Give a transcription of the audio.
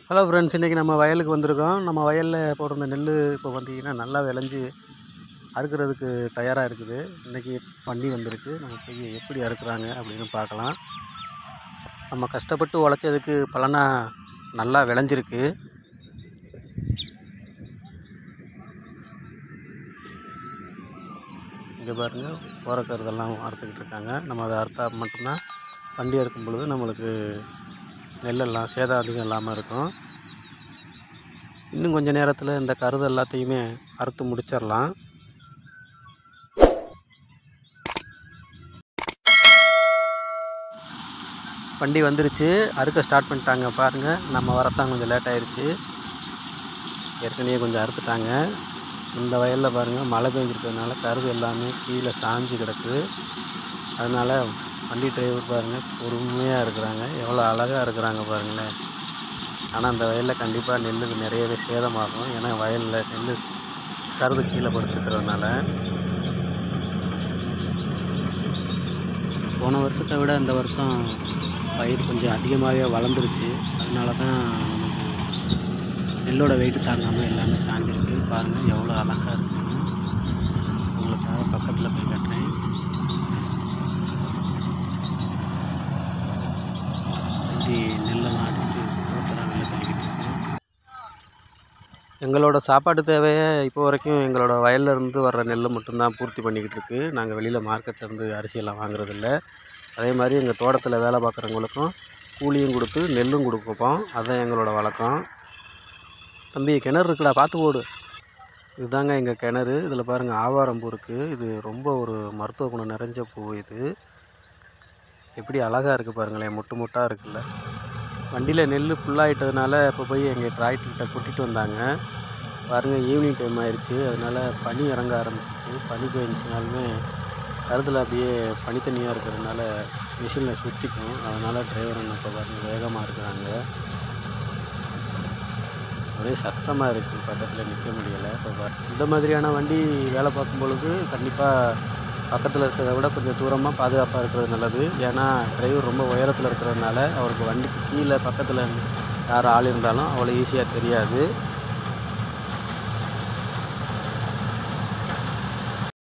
hello friends இன்றைக்கி நம்ம வயலுக்கு வந்திருக்கோம் நம்ம வயலில் போட்டிருந்த நெல் இப்போ பார்த்தீங்கன்னா நல்லா விளைஞ்சி அறுக்கிறதுக்கு தயாராக இருக்குது இன்றைக்கி வண்டி வந்திருக்கு நம்ம போய் எப்படி அறுக்குறாங்க அப்படின்னு பார்க்கலாம் நம்ம கஷ்டப்பட்டு உழைச்சதுக்கு பலனாக நல்லா விளைஞ்சிருக்கு இங்கே பாருங்கள் போகிறக்கறதெல்லாம் அறுத்துக்கிட்டு இருக்காங்க நம்ம அதை அறுத்தா மட்டும்தான் வண்டி அறுக்கும் பொழுது நம்மளுக்கு நெல்லெல்லாம் சேதம் அதிகம் இல்லாமல் இருக்கும் இன்னும் கொஞ்ச நேரத்தில் இந்த கருது எல்லாத்தையுமே அறுத்து முடிச்சிடலாம் வண்டி வந்துருச்சு அறுக்க ஸ்டார்ட் பண்ணிட்டாங்க பாருங்கள் நம்ம வரத்தான் கொஞ்சம் லேட் ஆயிருச்சு ஏற்கனவே கொஞ்சம் அறுத்துட்டாங்க இந்த வயலில் பாருங்கள் மழை பெஞ்சிருக்கிறதுனால கருது எல்லாமே கீழே சாஞ்சு கிடக்கு அதனால் வண்டி டிரைவர் பாருங்கள் பொறுமையாக இருக்கிறாங்க எவ்வளோ அழகாக இருக்கிறாங்க பாருங்களேன் ஆனால் அந்த வயலில் கண்டிப்பாக நெல்லுக்கு நிறையவே சேதமாகும் ஏன்னா வயலில் நெல் கருது கீழே படுத்துருக்கிறதுனால போன வருஷத்தை விட இந்த வருஷம் பயிர் கொஞ்சம் அதிகமாகவே வளர்ந்துருச்சு அதனால தான் நமக்கு நெல்லோட வெயிட் தாங்காமல் எல்லாமே சாஞ்சிருக்கு பாருங்கள் எவ்வளோ அழகாக இருக்குன்னு உங்களுக்காக பக்கத்தில் போய் காட்டுறேன் வண்டி நெல்லெல்லாம் அடிச்சுட்டு ரோட்டெல்லாம் வெளில தள்ளிக்கிட்டு இருக்கு எங்களோட சாப்பாடு தேவையை இப்போ வரைக்கும் எங்களோட வயல்ல இருந்து வர்ற நெல் மட்டும்தான் பூர்த்தி பண்ணிக்கிட்டு இருக்கு நாங்கள் வெளியில் மார்க்கெட்லேருந்து அரிசியெல்லாம் வாங்குறதில்ல அதே மாதிரி எங்கள் தோட்டத்தில் வேலை பார்க்குறவங்களுக்கும் கூலியும் கொடுத்து நெல்லும் கொடுப்போம் அதுதான் எங்களோட வழக்கம் தம்பி கிணறு இருக்குடா பார்த்து போடு இதுதாங்க எங்கள் கிணறு இதில் பாருங்கள் ஆவாரம் பூ இருக்குது இது ரொம்ப ஒரு மருத்துவ குணம் நிறைஞ்ச பூ இது எப்படி அழகாக இருக்குது பாருங்களேன் மொட்டு மொட்டாக இருக்குல்ல வண்டியில் நெல் ஃபுல்லாகிட்டதுனால இப்போ போய் எங்கள் டிராக்டர்கிட்ட கூட்டிகிட்டு வந்தாங்க பாருங்கள் ஈவினிங் டைம் ஆயிடுச்சு அதனால் பனி இறங்க ஆரம்பிச்சிருச்சு பனி பெஞ்சினாலுமே கருத்தில் அப்படியே பனி தண்ணியாக இருக்கிறதுனால மிஷினில் சுற்றிக்கும் அதனால் டிரைவர் அண்ணன் இப்போ பாருங்கள் வேகமாக இருக்கிறாங்க ஒரே சத்தமாக இருக்குது பக்கத்தில் நிற்க முடியலை இப்போ பாரு இந்த மாதிரியான வண்டி வேலை பார்க்கும் பொழுது கண்டிப்பாக பக்கத்தில் இருக்கிறத விட கொஞ்சம் தூரமாக பாதுகாப்பாக இருக்கிறது நல்லது ஏன்னா டிரைவர் ரொம்ப உயரத்தில் இருக்கிறதுனால அவருக்கு வண்டிக்கு கீழே பக்கத்தில் யார் ஆள் இருந்தாலும் அவ்வளோ ஈஸியாக தெரியாது